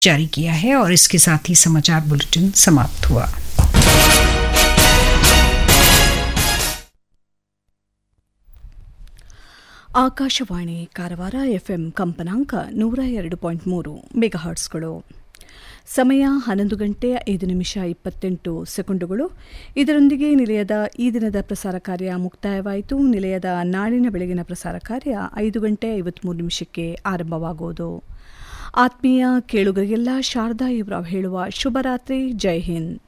जारी किया है और इसके साथ ही समाचार बुलेटिन समाप्त हुआ ಆಕಾಶವಾಣಿ ಕಾರವಾರ ಎಫ್ಎಂ ಕಂಪನಾಂಕ ನೂರ ಎರಡು ಪಾಯಿಂಟ್ ಮೂರು ಮೆಗಾಹರ್ಟ್ಸ್ಗಳು ಸಮಯ ಹನ್ನೊಂದು ಗಂಟೆ ಐದು ನಿಮಿಷ ಇಪ್ಪತ್ತೆಂಟು ಸೆಕೆಂಡುಗಳು ಇದರೊಂದಿಗೆ ನಿಲಯದ ಈ ದಿನದ ಪ್ರಸಾರ ಕಾರ್ಯ ಮುಕ್ತಾಯವಾಯಿತು ನಿಲಯದ ನಾಳಿನ ಬೆಳಗಿನ ಪ್ರಸಾರ ಕಾರ್ಯ ಐದು ಗಂಟೆ ಐವತ್ಮೂರು ನಿಮಿಷಕ್ಕೆ ಆರಂಭವಾಗುವುದು ಆತ್ಮೀಯ ಕೇಳುಗರಿಗೆಲ್ಲ ಶಾರದಾ ಇವ್ರಾವ್ ಹೇಳುವ ಶುಭರಾತ್ರಿ ಜೈ ಹಿಂದ್